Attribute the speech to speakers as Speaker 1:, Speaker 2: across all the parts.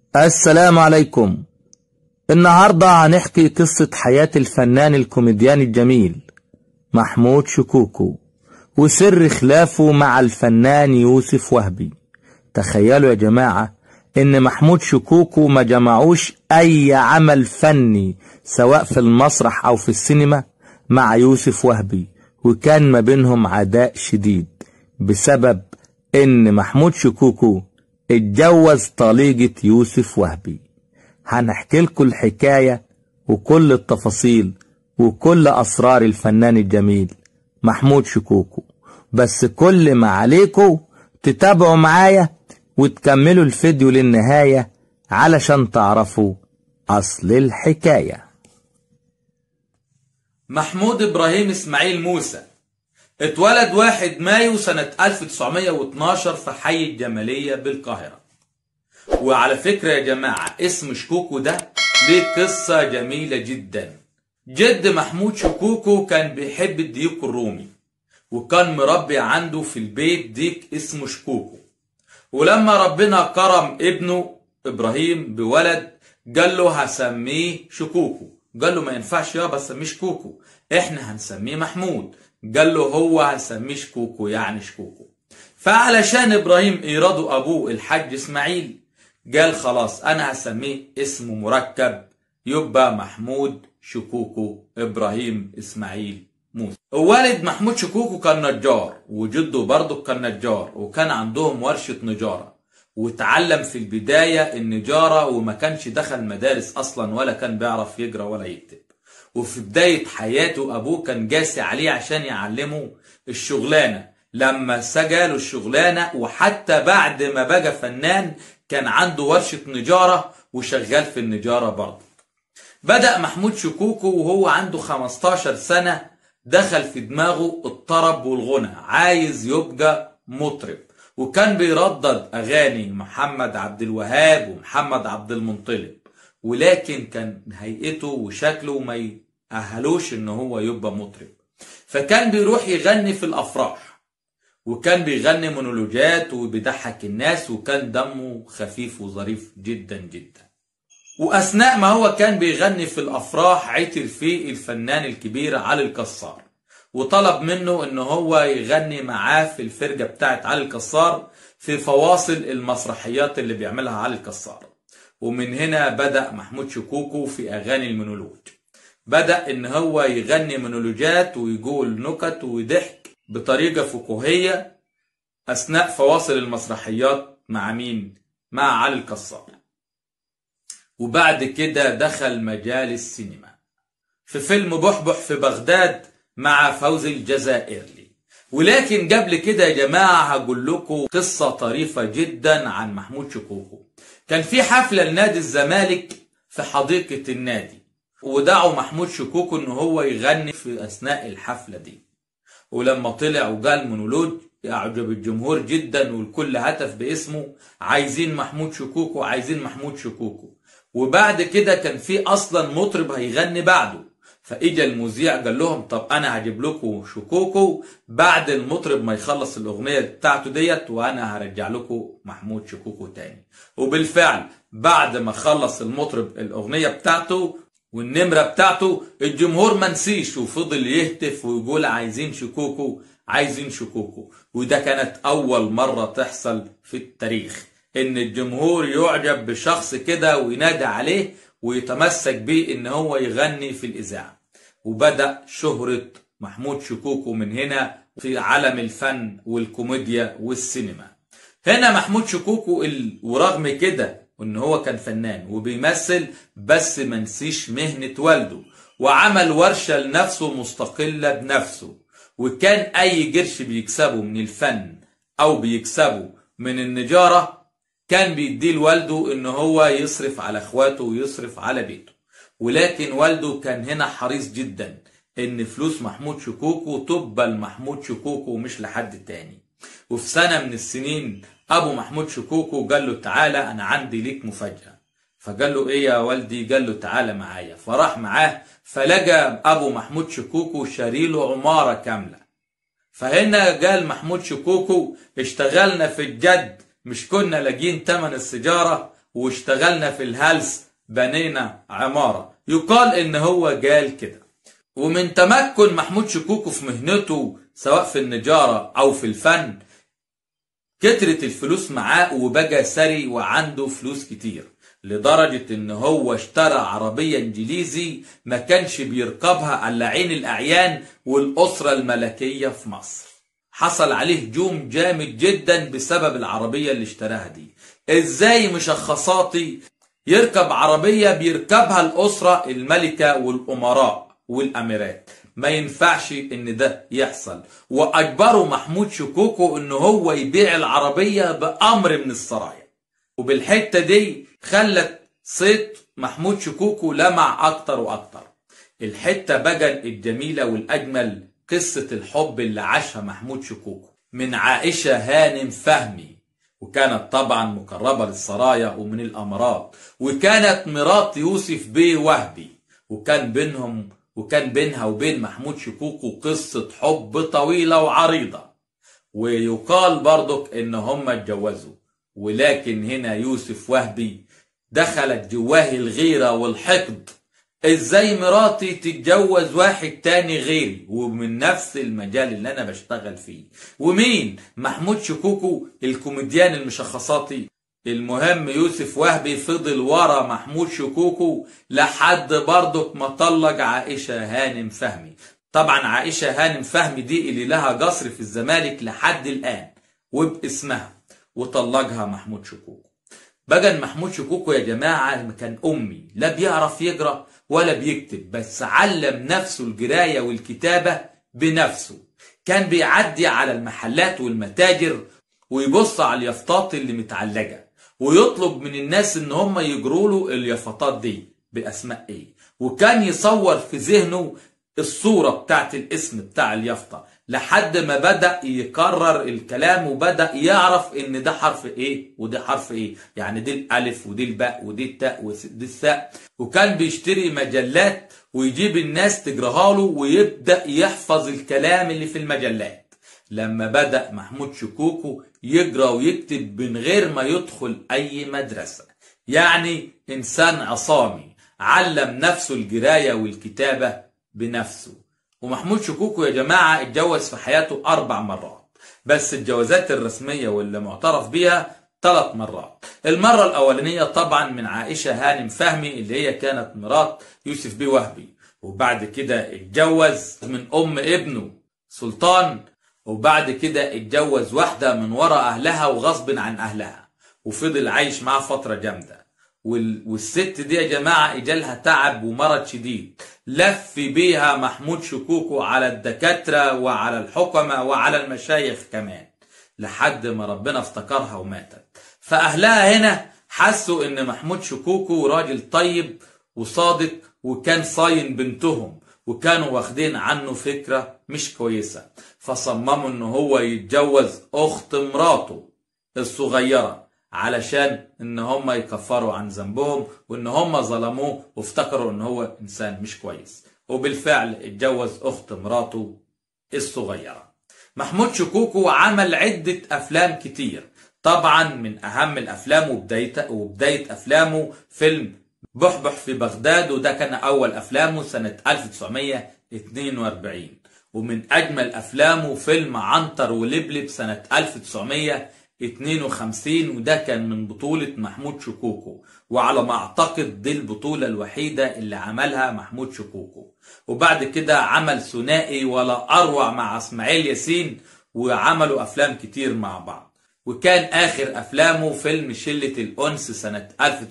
Speaker 1: السلام عليكم النهاردة هنحكي قصة حياة الفنان الكوميديان الجميل محمود شكوكو وسر خلافه مع الفنان يوسف وهبي تخيلوا يا جماعة ان محمود شكوكو ما جمعوش اي عمل فني سواء في المسرح او في السينما مع يوسف وهبي وكان ما بينهم عداء شديد بسبب ان محمود شكوكو اتجوز طليقة يوسف وهبي هنحكي لكم الحكاية وكل التفاصيل وكل أسرار الفنان الجميل محمود شكوكو بس كل ما عليكم تتابعوا معايا وتكملوا الفيديو للنهاية علشان تعرفوا أصل الحكاية
Speaker 2: محمود إبراهيم إسماعيل موسى اتولد واحد مايو سنة 1912 في حي الجمالية بالقاهرة وعلى فكرة يا جماعة اسم شكوكو ده ليه قصة جميلة جدا جد محمود شكوكو كان بيحب الديك الرومي وكان مربي عنده في البيت ديك اسمه شكوكو ولما ربنا كرم ابنه إبراهيم بولد قال له هسميه شكوكو قال له ما ينفعش يابا سميه شكوكو احنا هنسميه محمود قال له هو هنسميه شكوكو يعني شكوكو فعلشان ابراهيم ايرادوا ابوه الحاج اسماعيل قال خلاص انا هسميه اسمه مركب يبقى محمود شكوكو ابراهيم اسماعيل موسى والد محمود شكوكو كان نجار وجده برضه كان نجار وكان عندهم ورشة نجارة وتعلم في البداية النجارة وما كانش دخل مدارس أصلا ولا كان بيعرف يقرأ ولا يكتب وفي بداية حياته أبوه كان جاسي عليه عشان يعلمه الشغلانة لما سجله الشغلانة وحتى بعد ما بقى فنان كان عنده ورشة نجارة وشغال في النجارة برضه بدأ محمود شكوكو وهو عنده 15 سنة دخل في دماغه الطرب والغنى عايز يبقى مطرب وكان بيردد أغاني محمد عبد الوهاب ومحمد عبد المنطلب ولكن كان هيئته وشكله ما يأهلوش ان هو يبقى مطرب فكان بيروح يغني في الافراح وكان بيغني مونولوجات وبيضحك الناس وكان دمه خفيف وظريف جدا جدا واثناء ما هو كان بيغني في الافراح عتر فيه الفنان الكبير علي الكسار وطلب منه ان هو يغني معاه في الفرقه بتاعت علي الكسار في فواصل المسرحيات اللي بيعملها علي الكسار ومن هنا بدأ محمود شكوكو في أغاني المونولوج بدأ إن هو يغني مونولوجات ويقول نكت وضحك بطريقة فكاهية أثناء فواصل المسرحيات مع مين؟ مع علي الكسار وبعد كده دخل مجال السينما في فيلم بحبح في بغداد مع فوزي الجزائري ولكن قبل كده يا جماعة هقول لكم قصة طريفة جدا عن محمود شكوكو كان في حفلة لنادي الزمالك في حديقة النادي ودعوا محمود شكوكو ان هو يغني في اثناء الحفلة دي ولما طلع وقال مونولوج اعجب الجمهور جدا والكل هتف باسمه عايزين محمود شكوكو عايزين محمود شكوكو وبعد كده كان في اصلا مطرب هيغني بعده فاجا المذيع قال لهم طب انا هجيب لكم شكوكو بعد المطرب ما يخلص الاغنيه بتاعته ديت وانا هرجع لكم محمود شكوكو تاني وبالفعل بعد ما خلص المطرب الاغنيه بتاعته والنمره بتاعته الجمهور منسيش وفضل يهتف ويقول عايزين شكوكو عايزين شكوكو وده كانت اول مره تحصل في التاريخ ان الجمهور يعجب بشخص كده وينادي عليه ويتمسك بيه ان هو يغني في الاذاعه وبدأ شهرة محمود شكوكو من هنا في عالم الفن والكوميديا والسينما هنا محمود شكوكو ال... ورغم كده ان هو كان فنان وبيمثل بس منسيش مهنة والده وعمل ورشة لنفسه مستقلة بنفسه وكان اي قرش بيكسبه من الفن او بيكسبه من النجارة كان بيديه لوالده ان هو يصرف على اخواته ويصرف على بيته ولكن والده كان هنا حريص جدا ان فلوس محمود شكوكو تبقى لمحمود شكوكو مش لحد تاني وفي سنة من السنين ابو محمود شكوكو قال له تعالى انا عندي ليك مفاجأة فقال له ايه يا والدي قال له تعالى معايا فراح معاه فلقى ابو محمود شكوكو شاريله عمارة كاملة فهنا قال محمود شكوكو اشتغلنا في الجد مش كنا لاقيين تمن السيجارة واشتغلنا في الهلس بنينا عمارة يقال ان هو قال كده ومن تمكن محمود شكوكو في مهنته سواء في النجارة او في الفن كترت الفلوس معاه وبقى ثري وعنده فلوس كتير لدرجة ان هو اشترى عربية انجليزي ما كانش بيركبها الا عين الاعيان والاسرة الملكية في مصر حصل عليه هجوم جامد جدا بسبب العربية اللي اشتراها دي ازاي مشخصاتي يركب عربية بيركبها الاسرة الملكة والامراء والاميرات ما ينفعش ان ده يحصل واجبره محمود شكوكو ان هو يبيع العربية بامر من السرايا وبالحتة دي خلت صيت محمود شكوكو لمع اكتر واكتر الحتة بقى الجميلة والاجمل قصة الحب اللي عاشها محمود شكوكو من عائشة هانم فهمي وكانت طبعا مقربة للسرايا ومن الامارات وكانت مرات يوسف بيه وهبي وكان بينهم وكان بينها وبين محمود شكوكو قصة حب طويلة وعريضة ويقال برضك ان هم اتجوزوا ولكن هنا يوسف وهبي دخلت جواه الغيرة والحقد ازاي مراتي تتجوز واحد تاني غيري ومن نفس المجال اللي انا بشتغل فيه ومين محمود شكوكو الكوميديان المشخصاتي المهم يوسف وهبي فضل ورا محمود شكوكو لحد برضك ما طلق عائشة هانم فهمي طبعا عائشة هانم فهمي دي اللي لها قصر في الزمالك لحد الآن وباسمها وطلقها محمود شكوكو بقى محمود شكوكو يا جماعة كان أمي لا بيعرف يقرأ ولا بيكتب بس علم نفسه القراية والكتابة بنفسه كان بيعدي على المحلات والمتاجر ويبص على اليافطات اللي متعلقة ويطلب من الناس ان هم يجروا له اليافطات دي باسماء ايه وكان يصور في ذهنه الصورة بتاعت الاسم بتاع اليافطة لحد ما بدأ يكرر الكلام وبدأ يعرف ان ده حرف ايه وده حرف ايه يعني دي الالف ودي الباء ودي التاء ودي الثاء وكان بيشتري مجلات ويجيب الناس تجرها له ويبدأ يحفظ الكلام اللي في المجلات لما بدأ محمود شكوكو يقرأ ويكتب من غير ما يدخل أي مدرسة يعني إنسان عصامي علم نفسه القراية والكتابة بنفسه ومحمود شكوكو يا جماعة اتجوز في حياته أربع مرات بس الجوازات الرسمية واللي معترف بيها ثلاث مرات المرة الأولانية طبعا من عائشة هانم فهمي اللي هي كانت مرات يوسف بيه وهبي وبعد كده اتجوز من أم ابنه سلطان وبعد كده اتجوز واحدة من ورا أهلها وغصب عن أهلها وفضل عايش معاها فترة جامدة والست دي يا جماعة إجالها تعب ومرض شديد لف بيها محمود شكوكو على الدكاترة وعلى الحكمة وعلى المشايخ كمان لحد ما ربنا افتكرها وماتت فأهلها هنا حسوا إن محمود شكوكو راجل طيب وصادق وكان صاين بنتهم وكانوا واخدين عنه فكرة مش كويسة فصمموا ان هو يتجوز اخت مراته الصغيرة علشان ان هم يكفروا عن ذنبهم وان هم ظلموه وافتكروا ان هو انسان مش كويس وبالفعل اتجوز اخت مراته الصغيرة محمود شكوكو عمل عدة افلام كتير طبعا من اهم الافلام وبداية, وبداية افلامه فيلم بحبح في بغداد وده كان اول افلامه سنة 1942 ومن أجمل أفلامه فيلم عنتر ولبلب سنة 1952 وده كان من بطولة محمود شكوكو وعلى ما أعتقد دي البطولة الوحيدة اللي عملها محمود شكوكو وبعد كده عمل ثنائي ولا أروع مع إسماعيل ياسين وعملوا أفلام كتير مع بعض وكان آخر أفلامه فيلم شلة الأنس سنة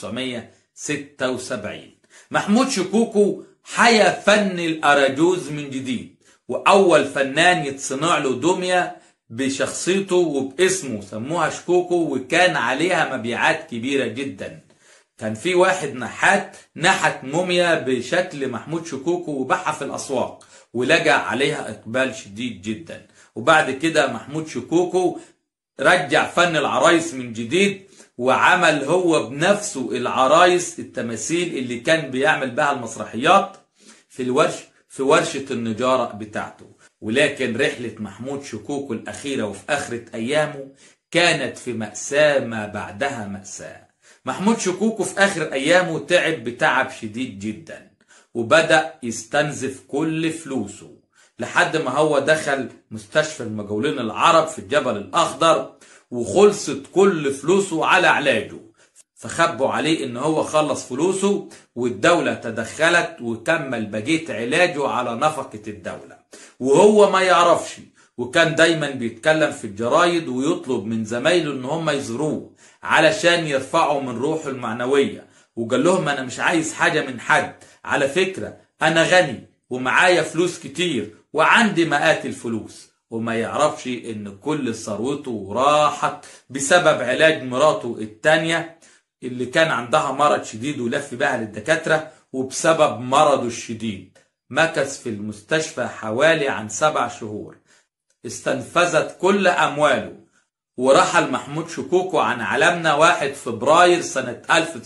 Speaker 2: 1976 محمود شكوكو حيا فن الأراجوز من جديد وأول فنان يتصنع له دمية بشخصيته وباسمه سموها شكوكو وكان عليها مبيعات كبيرة جدا كان في واحد نحات نحت موميا بشكل محمود شكوكو وباعها في الأسواق ولجأ عليها إقبال شديد جدا وبعد كده محمود شكوكو رجع فن العرايس من جديد وعمل هو بنفسه العرايس التماثيل اللي كان بيعمل بها المسرحيات في الورش في ورشة النجارة بتاعته ولكن رحلة محمود شكوكو الأخيرة وفي آخرة أيامه كانت في مأساة ما بعدها مأساة محمود شكوكو في آخر أيامه تعب بتعب شديد جدا وبدأ يستنزف كل فلوسه لحد ما هو دخل مستشفى المجاولين العرب في الجبل الأخضر وخلصت كل فلوسه على علاجه فخبوا عليه ان هو خلص فلوسه والدولة تدخلت وكمل بقية علاجه على نفقة الدولة وهو ما يعرفش وكان دايما بيتكلم في الجرايد ويطلب من زمايله ان هم يزوروه علشان يرفعوا من روحه المعنوية وقال لهم انا مش عايز حاجة من حد على فكرة انا غني ومعايا فلوس كتير وعندي مئات الفلوس وما يعرفش ان كل ثروته راحت بسبب علاج مراته التانية اللي كان عندها مرض شديد ولف بها للدكاترة وبسبب مرضه الشديد مكث في المستشفى حوالي عن سبع شهور استنفذت كل أمواله ورحل محمود شكوكو عن عالمنا 1 فبراير سنة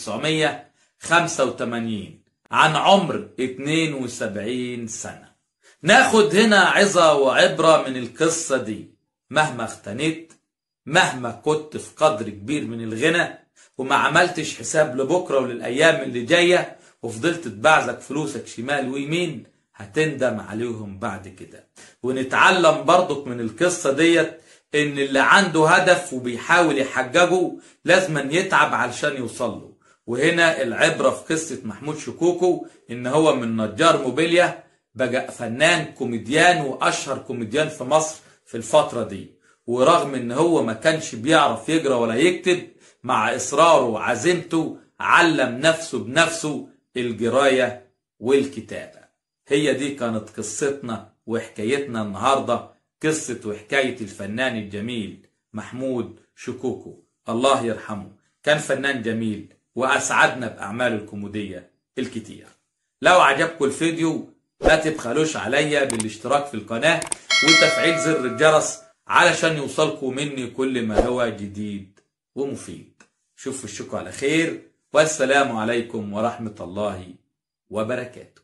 Speaker 2: 1985 عن عمر 72 سنة ناخد هنا عظة وعبرة من القصة دي مهما اختنيت مهما كنت في قدر كبير من الغنى وما عملتش حساب لبكرة وللأيام اللي جاية وفضلت تبعزك فلوسك شمال ويمين هتندم عليهم بعد كده ونتعلم برضك من القصة ديت ان اللي عنده هدف وبيحاول يحججه لازم يتعب علشان يوصله وهنا العبرة في قصة محمود شكوكو ان هو من نجار موبيليا بقى فنان كوميديان واشهر كوميديان في مصر في الفترة دي ورغم ان هو ما كانش بيعرف يقرا ولا يكتب مع اصراره وعزيمته علم نفسه بنفسه القرايه والكتابه هي دي كانت قصتنا وحكايتنا النهارده قصه وحكايه الفنان الجميل محمود شكوكو الله يرحمه كان فنان جميل واسعدنا باعماله الكوميديه الكتير لو عجبكم الفيديو ما تبخلوش عليا بالاشتراك في القناه وتفعيل زر الجرس علشان يوصلكم مني كل ما هو جديد ومفيد شوفوا الشكو على خير والسلام عليكم ورحمة الله وبركاته